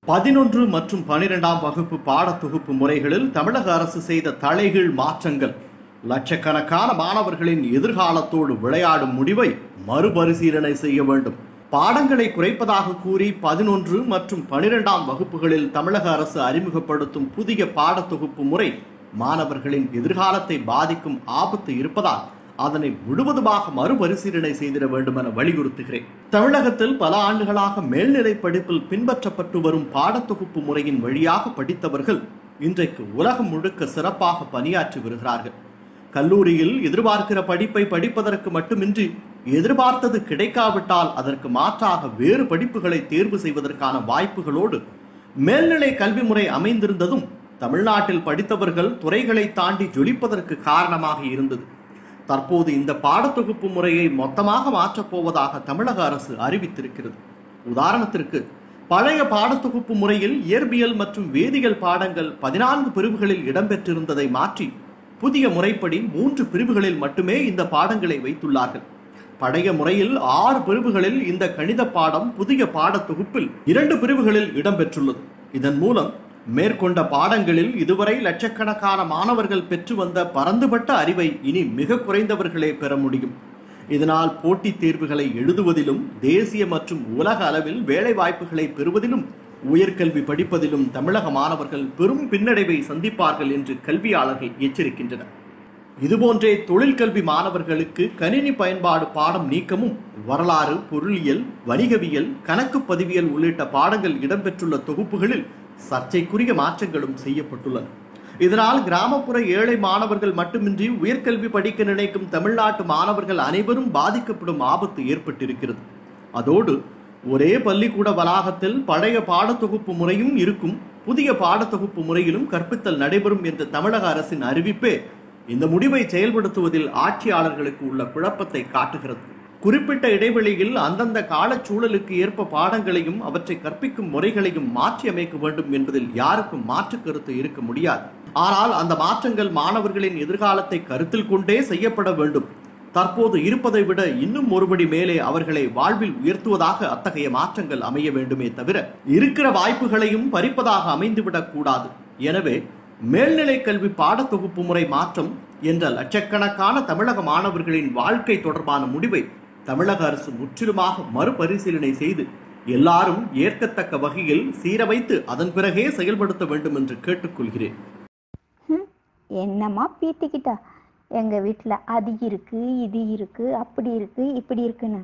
பதினொன்று மற்றும் பனிரெண்டாம் வகுப்பு பாடத்தொகுப்பு முறைகளில் தமிழக அரசு செய்த தலைகீழ் மாற்றங்கள் லட்சக்கணக்கான மாணவர்களின் எதிர்காலத்தோடு விளையாடும் முடிவை மறுபரிசீலனை செய்ய வேண்டும் பாடங்களை குறைப்பதாக கூறி பதினொன்று மற்றும் பனிரெண்டாம் வகுப்புகளில் தமிழக அரசு அறிமுகப்படுத்தும் புதிய பாடத்தொகுப்பு முறை மாணவர்களின் எதிர்காலத்தை பாதிக்கும் ஆபத்து இருப்பதால் அதனை முழுவதுமாக மறுபரிசீலனை செய்திட வேண்டும் என வலியுறுத்துகிறேன் தமிழகத்தில் பல ஆண்டுகளாக மேல்நிலை படிப்பில் பின்பற்றப்பட்டு வரும் பாடத்தொகுப்பு முறையின் வழியாக படித்தவர்கள் இன்றைக்கு உலகம் முழுக்க சிறப்பாக பணியாற்றி வருகிறார்கள் கல்லூரியில் எதிர்பார்க்கிற படிப்பை படிப்பதற்கு மட்டுமின்றி எதிர்பார்த்தது கிடைக்காவிட்டால் அதற்கு மாற்றாக வேறு படிப்புகளை தேர்வு செய்வதற்கான வாய்ப்புகளோடு மேல்நிலை கல்வி முறை அமைந்திருந்ததும் தமிழ்நாட்டில் படித்தவர்கள் துறைகளை தாண்டி ஜொலிப்பதற்கு காரணமாக இருந்தது தற்போது இந்த பாடத்தொகுப்பு முறையை மொத்தமாக மாற்றப் போவதாக தமிழக அரசு அறிவித்திருக்கிறது உதாரணத்திற்கு பழைய பாடத்தொகுப்பு முறையில் இயற்பியல் மற்றும் வேதியியல் பாடங்கள் பதினான்கு பிரிவுகளில் இடம்பெற்றிருந்ததை மாற்றி புதிய முறைப்படி மூன்று பிரிவுகளில் மட்டுமே இந்த பாடங்களை வைத்துள்ளார்கள் பழைய முறையில் ஆறு பிரிவுகளில் இந்த கணித பாடம் புதிய பாடத்தொகுப்பில் இரண்டு பிரிவுகளில் இடம்பெற்றுள்ளது இதன் மூலம் மேற்கொண்ட பாடங்களில் இதுவரை லட்சக்கணக்கான மாணவர்கள் பெற்று வந்த பரந்துபட்ட அறிவை இனி மிக குறைந்தவர்களே பெற முடியும் இதனால் போட்டித் தேர்வுகளை எழுதுவதிலும் தேசிய மற்றும் உலக அளவில் வேலை வாய்ப்புகளை பெறுவதிலும் உயர்கல்வி படிப்பதிலும் தமிழக மாணவர்கள் பெரும் பின்னடைவை சந்திப்பார்கள் என்று கல்வியாளர்கள் எச்சரிக்கின்றனர் இதுபோன்றே தொழிற்கல்வி மாணவர்களுக்கு கணினி பயன்பாடு பாடம் நீக்கமும் வரலாறு பொருளியல் வணிகவியல் கணக்கு பதிவியல் உள்ளிட்ட பாடங்கள் இடம்பெற்றுள்ள தொகுப்புகளில் சர்ச்சைக்குரிய மாற்றங்களும் செய்யப்பட்டுள்ளன இதனால் கிராமப்புற ஏழை மாணவர்கள் மட்டுமின்றி உயர்கல்வி படிக்க நினைக்கும் தமிழ்நாட்டு மாணவர்கள் அனைவரும் பாதிக்கப்படும் ஆபத்து ஏற்பட்டிருக்கிறது அதோடு ஒரே பள்ளிக்கூட வளாகத்தில் பழைய பாடத்தொகுப்பு முறையும் இருக்கும் புதிய பாடத்தொகுப்பு முறையிலும் கற்பித்தல் நடைபெறும் என்ற தமிழக அரசின் அறிவிப்பே இந்த முடிவை செயல்படுத்துவதில் ஆட்சியாளர்களுக்கு உள்ள குழப்பத்தை காட்டுகிறது குறிப்பிட்ட இடைவெளியில் அந்தந்த காலச்சூழலுக்கு ஏற்ப பாடங்களையும் அவற்றை கற்பிக்கும் முறைகளையும் மாற்றி அமைக்க வேண்டும் என்பதில் யாருக்கும் மாற்று கருத்து இருக்க முடியாது ஆனால் அந்த மாற்றங்கள் மாணவர்களின் எதிர்காலத்தை கருத்தில் கொண்டே செய்யப்பட வேண்டும் தற்போது இருப்பதை விட இன்னும் ஒருபடி மேலே அவர்களை வாழ்வில் உயர்த்துவதாக அத்தகைய மாற்றங்கள் அமைய வேண்டுமே தவிர இருக்கிற வாய்ப்புகளையும் பறிப்பதாக அமைந்துவிடக் கூடாது எனவே மேல்நிலை கல்வி பாடத்தொகுப்பு முறை மாற்றம் என்ற லட்சக்கணக்கான தமிழக மாணவர்களின் வாழ்க்கை தொடர்பான முடிவை தமிழக அரசு முற்றிலுமாக மறுபரிசீலனை செய்து எல்லாரும் ஏற்கத்தக்க வகையில் சீரமைத்து அதன் பிறகே செயல்படுத்த வேண்டும் என்று கேட்டுக்கொள்கிறேன் ஹம், என்னம்மா பீத்திக்கிட்டா எங்கள் வீட்டில் அது இருக்குது இது இருக்குது அப்படி இருக்குது இப்படி இருக்குன்னு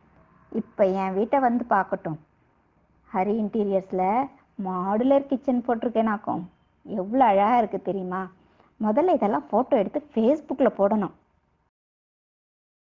இப்போ என் வீட்டை வந்து பார்க்கட்டும் ஹரி இன்டீரியர்ஸில் மாடுலர் கிச்சன் போட்டிருக்கேனாக்கும் எவ்வளோ அழகாக இருக்குது தெரியுமா முதல்ல இதெல்லாம் ஃபோட்டோ எடுத்து ஃபேஸ்புக்கில் போடணும்